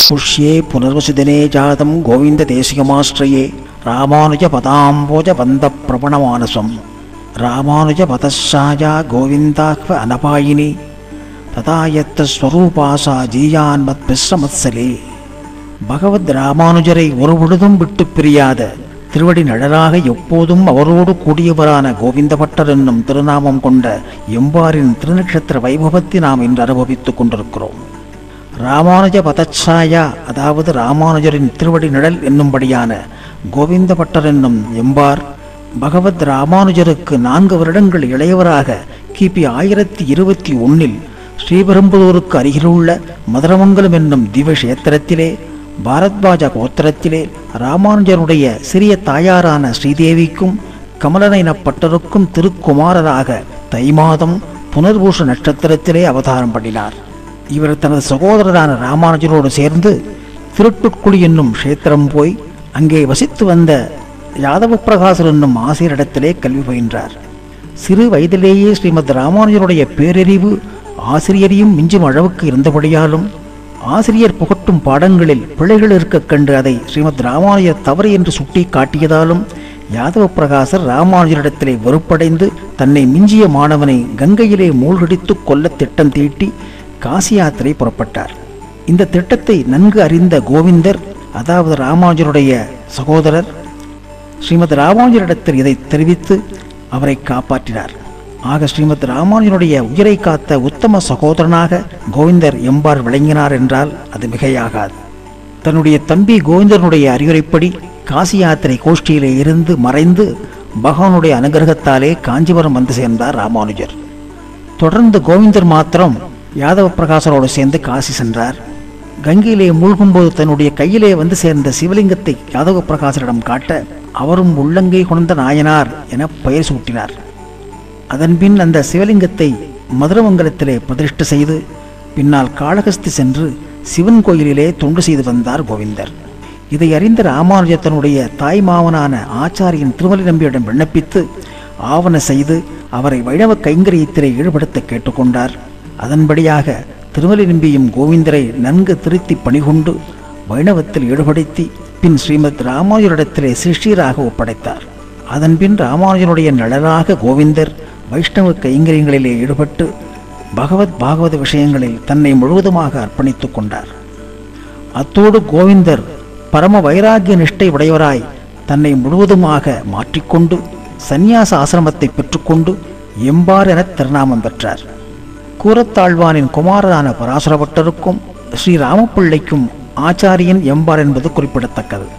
पुष्ये पुनर्वसुदिने जातं गोविन्ददेशिकमाश्रये रामानुजपदाम्बोजबन्धप्रवणमानसं रामानुजपदशाया गोविन्दाह्व अनपायिनि तथा यत्र स्वरूपा सा जीयान्मத்பிஸ்ரமத்சலே பகவத் ராமானுஜரை ஒருபொழுதும் விட்டு பிரியாத திருவடி நழலாக எப்போதும் அவரோடு கூடியவரான கோவிந்தபட்டர் என்னும் திருநாமம் கொண்ட எம்பாரின் திருநட்சத்திர வைபவத்தை நாம் இன்று அனுபவித்துக் கொண்டிருக்கிறோம் ராமானுஜ பதச்சாயா அதாவது ராமானுஜரின் திருவடி நிழல் என்னும்படியான கோவிந்தபட்டர் என்னும் எம்பார் பகவத் ராமானுஜருக்கு நான்கு வருடங்கள் இளையவராக கிபி ஆயிரத்தி இருபத்தி ஒன்னில் ஸ்ரீபெரும்புதூருக்கு அருகிலுள்ள மதுரமங்கலம் என்னும் திவக்ஷேத்திரத்திலே பாரத்வாஜ கோத்திரத்திலே ராமானுஜருடைய சிறிய தாயாரான ஸ்ரீதேவிக்கும் கமலநயனப்பட்டருக்கும் திருக்குமாரராக தை மாதம் புனர்பூஷ நட்சத்திரத்திலே அவதாரம் பண்ணினார் இவர் தனது சகோதரரான ராமானுஜரோடு சேர்ந்து திருட்டுக்குழி என்னும் க்ஷேத்திரம் போய் அங்கே வசித்து வந்த யாதவ பிரகாசர் என்னும் ஆசிரியரிடத்திலே கல்வி பயின்றார் சிறு வயதிலேயே ஸ்ரீமத் ராமானுஜருடைய பேரறிவு ஆசிரியரையும் மிஞ்சும் அளவுக்கு இருந்தபடியாலும் ஆசிரியர் புகட்டும் பாடங்களில் பிழைகள் இருக்கக் கண்டு அதை ஸ்ரீமத் ராமானுஜர் தவறு என்று சுட்டி காட்டியதாலும் யாதவ பிரகாசர் ராமானுஜரிடத்திலே வெறுப்படைந்து தன்னை மிஞ்சிய மாணவனை கங்கையிலே மூழ்கடித்து கொல்ல திட்டம் தீட்டி காசி யாத்திரை புறப்பட்டார் இந்த திட்டத்தை நன்கு அறிந்த கோவிந்தர் அதாவது ராமானுஜருடைய சகோதரர் ஸ்ரீமத் ராமானுஜரிடத்தில் இதை தெரிவித்து அவரை காப்பாற்றினார் ஆக ஸ்ரீமத் ராமானுஜனுடைய உயிரை காத்த உத்தம சகோதரனாக கோவிந்தர் எம்பார் விளங்கினார் என்றால் அது மிகையாகாது தன்னுடைய தம்பி கோவிந்தனுடைய அறிவுரைப்படி காசி யாத்திரை கோஷ்டியிலே இருந்து மறைந்து பகவானுடைய அனுகிரகத்தாலே காஞ்சிபுரம் வந்து சேர்ந்தார் ராமானுஜர் தொடர்ந்து கோவிந்தர் மாத்திரம் யாதவ பிரகாசரோடு சேர்ந்து காசி சென்றார் கங்கையிலே மூழ்கும்போது தன்னுடைய கையிலே வந்து சேர்ந்த சிவலிங்கத்தை யாதவ பிரகாசரிடம் காட்ட அவரும் உள்ளங்கை கொண்ட நாயனார் என பெயர் சூட்டினார் அதன்பின் அந்த சிவலிங்கத்தை மதுரமங்கலத்திலே பிரதிஷ்டை செய்து பின்னால் காளகஸ்தி சென்று சிவன் கோயிலிலே தொண்டு செய்து வந்தார் கோவிந்தர் இதை அறிந்த ராமானுஜர் தன்னுடைய தாய் மாவனான ஆச்சாரியன் திருமலை நம்பியிடம் விண்ணப்பித்து ஆவண செய்து அவரை வைணவ கைங்கரியத்திலே ஈடுபடுத்த கேட்டுக்கொண்டார் அதன்படியாக திருமலை நம்பியும் கோவிந்தரை நன்கு திருத்தி பணிகொண்டு வைணவத்தில் ஈடுபடுத்தி பின் ஸ்ரீமத் ராமானுஜரிடத்திலே சிஷ்யராக ஒப்படைத்தார் அதன்பின் ராமானுஜனுடைய நிழலாக கோவிந்தர் வைஷ்ணவ கைங்கரியங்களிலே ஈடுபட்டு பகவத் பாகவத விஷயங்களில் தன்னை முழுவதுமாக அர்ப்பணித்துக் கொண்டார் அத்தோடு கோவிந்தர் பரம வைராகிய நிஷ்டை உடையவராய் தன்னை முழுவதுமாக மாற்றிக்கொண்டு சந்நியாச ஆசிரமத்தை பெற்றுக்கொண்டு எம்பார் என திருநாமம் பெற்றார் கூரத்தாழ்வானின் குமாரரான பராசுரபட்டருக்கும் ஸ்ரீ ராமப்பிள்ளைக்கும் ஆச்சாரியன் எம்பார் என்பது குறிப்பிடத்தக்கது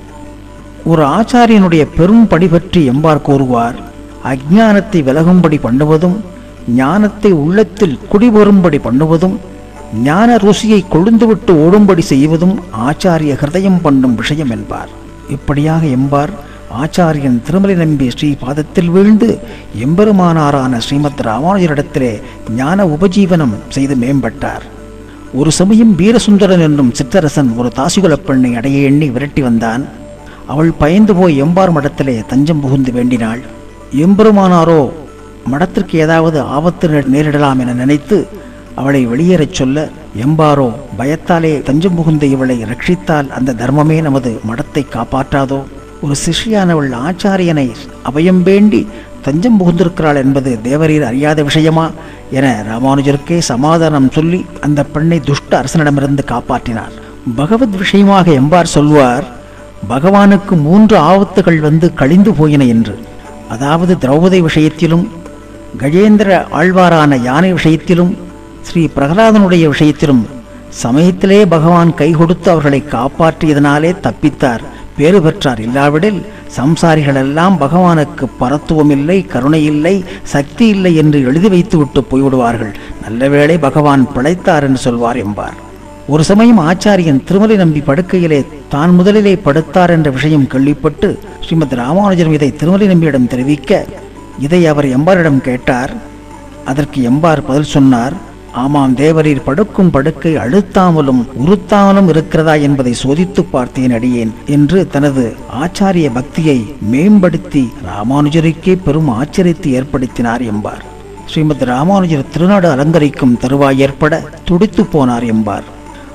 ஒரு ஆச்சாரியனுடைய பெரும் படி பற்றி எம்பார் கூறுவார் அஜ்ஞானத்தை விலகும்படி பண்ணுவதும் ஞானத்தை உள்ளத்தில் குடிவரும்படி பண்ணுவதும் ஞான ருசியை கொழுந்துவிட்டு ஓடும்படி செய்வதும் ஆச்சாரிய ஹிருதயம் பண்ணும் விஷயம் என்பார் இப்படியாக எம்பார் ஆச்சாரியன் திருமலை நம்பி ஸ்ரீ பாதத்தில் வீழ்ந்து எம்பெருமானாரான ஸ்ரீமத் ராமானுஜரிடத்திலே ஞான உபஜீவனம் செய்து மேம்பட்டார் ஒரு சமயம் வீரசுந்தரன் என்னும் சிற்றரசன் ஒரு தாசிகுலப் பெண்ணை அடைய எண்ணி விரட்டி வந்தான் அவள் பயந்து போய் எம்பார் மடத்திலே தஞ்சம் புகுந்து வேண்டினாள் எம்பெருமானாரோ மடத்திற்கு ஏதாவது ஆபத்து நே- நேரிடலாம் என நினைத்து அவளை வெளியேறச் சொல்ல எம்பாரோ பயத்தாலே தஞ்சம் புகுந்த இவளை ரட்சித்தால் அந்த தர்மமே நமது மடத்தை காப்பாற்றாதோ ஒரு சிஷ்யானவள் ஆச்சாரியனை அபயம் வேண்டி தஞ்சம் புகுந்திருக்கிறாள் என்பது தேவரீர் அறியாத விஷயமா என ராமானுஜருக்கே சமாதானம் சொல்லி அந்த பெண்ணை துஷ்ட அரசனிடமிருந்து காப்பாற்றினார் பகவத் விஷயமாக எம்பார் சொல்வார் பகவானுக்கு மூன்று ஆபத்துகள் வந்து கழிந்து போயின என்று அதாவது திரௌபதி விஷயத்திலும் கஜேந்திர ஆழ்வாரான யானை விஷயத்திலும் ஸ்ரீ பிரகலாதனுடைய விஷயத்திலும் சமயத்திலே பகவான் கை கொடுத்து அவர்களை காப்பாற்றியதனாலே தப்பித்தார் பேறு பெற்றார் இல்லாவிடில் சம்சாரிகளெல்லாம் பகவானுக்கு பரத்துவம் இல்லை கருணை இல்லை சக்தி இல்லை என்று எழுதி வைத்துவிட்டு போய்விடுவார்கள் நல்லவேளை பகவான் பிழைத்தார் என்று சொல்வார் என்பார் ஒரு சமயம் ஆச்சாரியன் திருமலை நம்பி படுக்கையிலே தான் முதலிலே படுத்தார் என்ற விஷயம் கேள்விப்பட்டு ஸ்ரீமத் ராமானுஜரும் இதை திருமலை நம்பியிடம் தெரிவிக்க இதை அவர் எம்பாரிடம் கேட்டார் அதற்கு எம்பார் பதில் சொன்னார் ஆமாம் தேவரீர் படுக்கும் படுக்கை அழுத்தாமலும் உறுத்தாமலும் இருக்கிறதா என்பதை சோதித்து பார்த்தேன் அடியேன் என்று தனது ஆச்சாரிய பக்தியை மேம்படுத்தி ராமானுஜருக்கே பெரும் ஆச்சரியத்தை ஏற்படுத்தினார் என்பார் ஸ்ரீமத் ராமானுஜர் திருநாடு அலங்கரிக்கும் தருவாய் ஏற்பட துடித்து போனார் என்பார்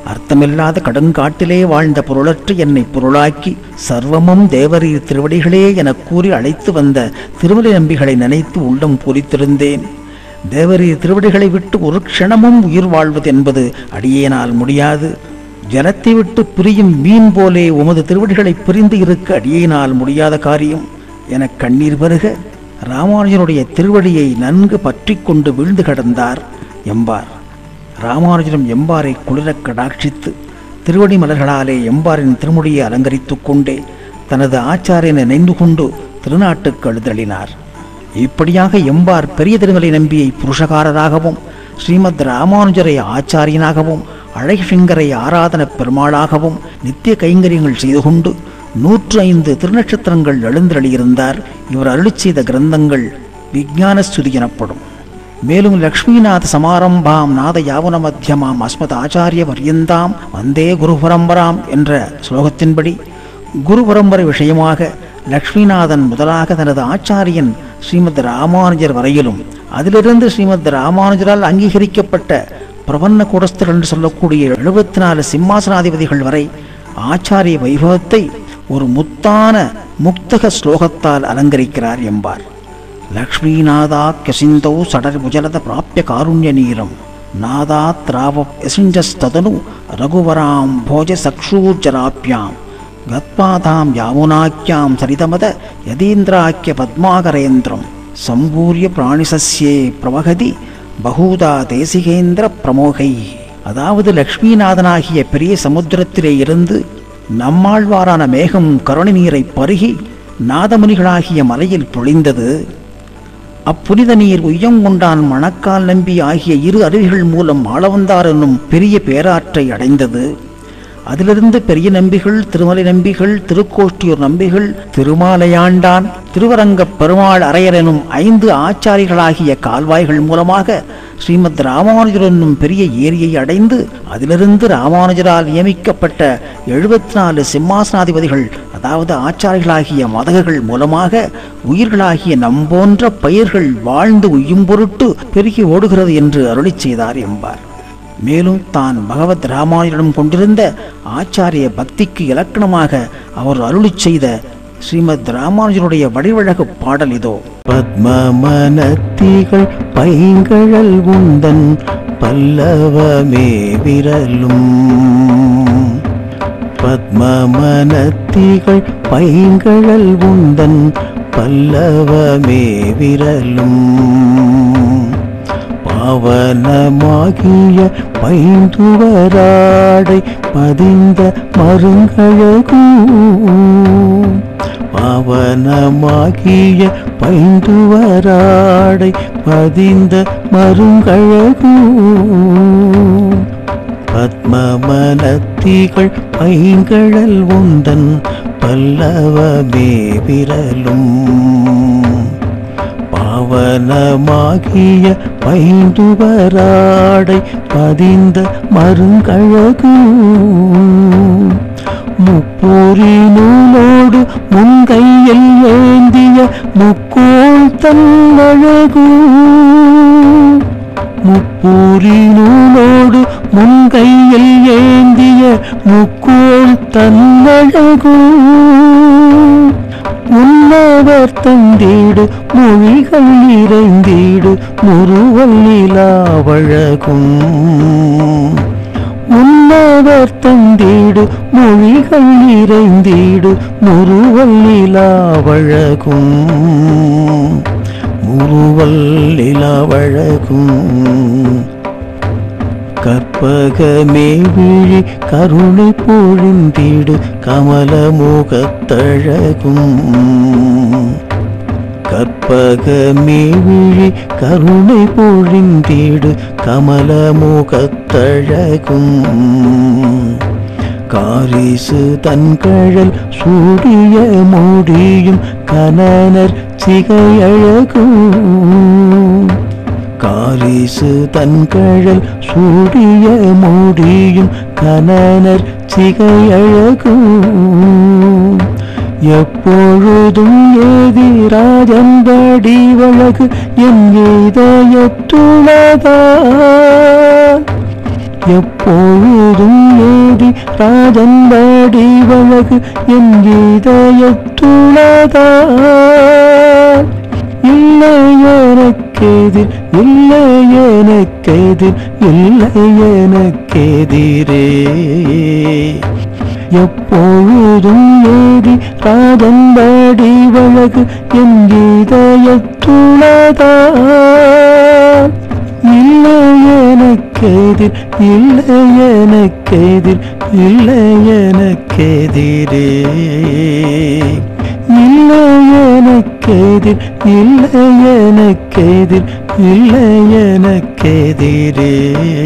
அர்த்தமில்லாத கடுங்காட்டிலே வாழ்ந்த பொருளற்று என்னை பொருளாக்கி சர்வமும் தேவரீர் திருவடிகளே எனக் கூறி அழைத்து வந்த திருமலை நம்பிகளை நினைத்து உள்ளம் பூரித்திருந்தேன் தேவரீர் திருவடிகளை விட்டு ஒரு க்ஷணமும் உயிர் வாழ்வது என்பது அடியேனால் முடியாது ஜலத்தை விட்டு பிரியும் மீன் போலே உமது திருவடிகளை பிரிந்து இருக்க அடியேனால் முடியாத காரியம் என கண்ணீர் வருக ராமானுஜனுடைய திருவடியை நன்கு பற்றி கொண்டு வீழ்ந்து கிடந்தார் எம்பார் ராமானுஜனும் எம்பாரை குளிரக் கடாட்சித்து திருவடி மலர்களாலே எம்பாரின் திருமுடியை அலங்கரித்துக் கொண்டே தனது ஆச்சாரியனை நினைந்து கொண்டு திருநாட்டுக்கு எழுதளினார் இப்படியாக எம்பார் பெரிய திருமலை நம்பியை புருஷகாரராகவும் ஸ்ரீமத் ராமானுஜரை ஆச்சாரியனாகவும் அழகிங்கரை ஆராதன பெருமாளாகவும் நித்திய கைங்கரியங்கள் செய்து கொண்டு நூற்று ஐந்து திருநட்சத்திரங்கள் எழுந்தருளியிருந்தார் இவர் அருளிச் செய்த கிரந்தங்கள் விஞ்ஞான ஸ்துதி எனப்படும் மேலும் லக்ஷ்மிநாத சமாரம்பாம் நாத யாவன மத்தியமாம் அஸ்மத் ஆச்சாரிய பர்யந்தாம் வந்தே குரு பரம்பராம் என்ற ஸ்லோகத்தின்படி குரு பரம்பரை விஷயமாக லக்ஷ்மிநாதன் முதலாக தனது ஆச்சாரியன் ஸ்ரீமத் ராமானுஜர் வரையிலும் அதிலிருந்து ஸ்ரீமத் ராமானுஜரால் அங்கீகரிக்கப்பட்ட பிரபன்ன கூடஸ்தர் என்று சொல்லக்கூடிய எழுபத்தி நாலு சிம்மாசனாதிபதிகள் வரை ஆச்சாரிய வைபவத்தை ஒரு முத்தான முக்தக ஸ்லோகத்தால் அலங்கரிக்கிறார் என்பார் லக்ஷ்மீநாதாக்கியசிந்தௌ சடர்புஜலத பிராப்பிய காருண்ய நீரம் நாதாத் ராவ யசிஞ்சஸ்ததனு ரகுவராம் போஜ சக்ஷூர்ஜராப்யாம் கத்பாதாம் யாமுனாக்கியாம் சரிதமத யதீந்திராக்கிய பத்மாகரேந்திரம் சம்பூரிய பிராணிசஸ்யே பிரவகதி பகூதா தேசிகேந்திர பிரமோகை அதாவது லக்ஷ்மிநாதனாகிய பெரிய சமுத்திரத்திலே இருந்து நம்மாழ்வாரான மேகம் கருணை நீரை பருகி நாதமுனிகளாகிய மலையில் பொழிந்தது அப்புனித நீர் உய்யங்கொண்டான் மணக்கால் நம்பி ஆகிய இரு அருவிகள் மூலம் ஆளவந்தார் என்னும் பெரிய பேராற்றை அடைந்தது அதிலிருந்து பெரிய நம்பிகள் திருமலை நம்பிகள் திருக்கோஷ்டியூர் நம்பிகள் திருமாலையாண்டான் திருவரங்கப் பெருமாள் அரையர் எனும் ஐந்து ஆச்சாரிகளாகிய கால்வாய்கள் மூலமாக ஸ்ரீமத் ராமானுஜர் என்னும் பெரிய ஏரியை அடைந்து அதிலிருந்து ராமானுஜரால் நியமிக்கப்பட்ட எழுபத்தி நாலு சிம்மாசனாதிபதிகள் அதாவது ஆச்சாரிகளாகிய மதகர்கள் மூலமாக உயிர்களாகிய நம்போன்ற பயிர்கள் வாழ்ந்து உய்யும் பொருட்டு பெருகி ஓடுகிறது என்று அருளிச் செய்தார் என்பார் மேலும் தான் பகவத் ராமானுஜரிடம் கொண்டிருந்த ஆச்சாரிய பக்திக்கு இலக்கணமாக அவர் அருளிச் செய்த ஸ்ரீமத் ராமானுஜருடைய வடிவழகு பாடல் இதோ பத்மமனத்திகள் பைங்கழல் உந்தன் பல்லவமே விரலும் பத்மமனத்திகள் பைங்கழல் உந்தன் பல்லவமே விரலும் பாவனமாகிய பைந்துவராடை பதிந்த மருங்கழகும் பாவனமாகிய பைந்துவராடை பதிந்த மருங்கழகும் பத்மமனத்திகள் பைங்கழல் உந்தன் பல்லவமே விரலும் பாவனமாகிய பைந்துவராடை பதிந்த மருங்கழகு முப்பூரி நூலோடு முன்கையில் ஏந்திய முக்கோள் தன்னழகு முப்பூரி நூலோடு முன்கையில் ஏந்திய முக்கோள் தன்னழகு உன்னவர் தந்தீடு மொழிகள் இறைந்தீடு முருவல்லிலாவழகும் உன்னவர் தந்தீடு மொழிகள் இறைந்தீடு முருவல்லிலாவழகும் முருவல்லிலாவழகும் கற்பகமே விழி கருணை பொழிந்தீடு கமலமுகத்தழகும் கற்பகமே விழி கருணை பொழிந்தீடு கமலமுகத்தழகும் காரிசு தன்கழல் சூடிய மூடியும் கனனர் சிகையழகும் காரிசு தன்கழல் சூடிய மூடியும் கனனர் சிகையழகும் எப்பொழுதும் ஏதி ராஜன்படி வழகு என் இதயத்துளதா எப்பொழுதும் ஏதி ராஜன்படி வழகு என் இதயத்துளதான் இல்லை எனக்கெதிர் இல்லை எனக்கெதிர் இல்லை எனக்கெதிரே எப்பொழுதும் ஏதி ராஜன்படி வழகு என் இதயத்துளதான் இல்லை எனக்கெதிர் இல்லை எனக்கெதிர் இல்லை எனக்கெதிரே இல்லை எனக்கெதிர் இல்லை எனக்கெதிர் இல்லை எனக்கெதிரே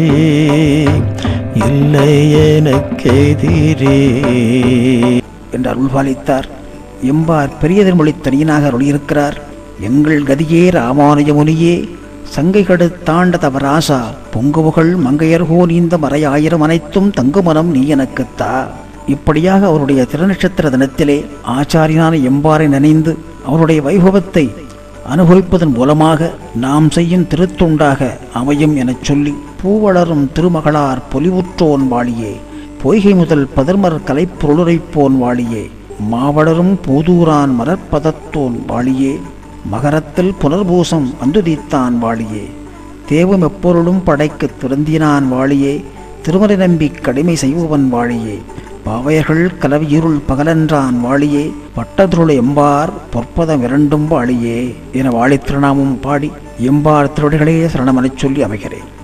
இல்லை எனக்கெதிரே என்று அருள்பாலித்தார் எம்பார் பெரிய திருமொழி தனியனாக அருளியிருக்கிறார் எங்கள் கதியே ராமானுஜ முனியே சங்கை கடுத்தாண்ட தவராசா பொங்குபுகள் மங்கையர்கோ நீந்த மறையாயிரம் அனைத்தும் தங்குமனம் நீ எனக்குத்தா இப்படியாக அவருடைய திருநட்சத்திர தினத்திலே ஆச்சாரியனான எம்பாரை நினைந்து அவருடைய வைபவத்தை அனுபவிப்பதன் மூலமாக நாம் செய்யும் திருத்துண்டாக அமையும் எனச் சொல்லி பூவளரும் திருமகளார் பொலிவுற்றோன் வாழியே பொய்கை முதல் பதர்மர் கலைப்பொருளுரைப்போன் வாழியே மாவளரும் பூதூரான் மலர்ப்பதத்தோன் வாழியே மகரத்தில் புனர்பூசம் அந்துதித்தான் வாழியே தேவம் எப்பொருளும் படைக்குத் திருந்தினான் வாழியே திருமறை நம்பி கடிமை செய்பவன் வாழியே பாவையர்கள் கலவியிருள் பகலன்றான் வாழியே பட்டதுருள் எம்பார் பொற்பதம் இரண்டும் வாழியே என வாழித் திருநாமம் பாடி எம்பார் திருவடிகளே சரணமனச் சொல்லி அமைகிறேன்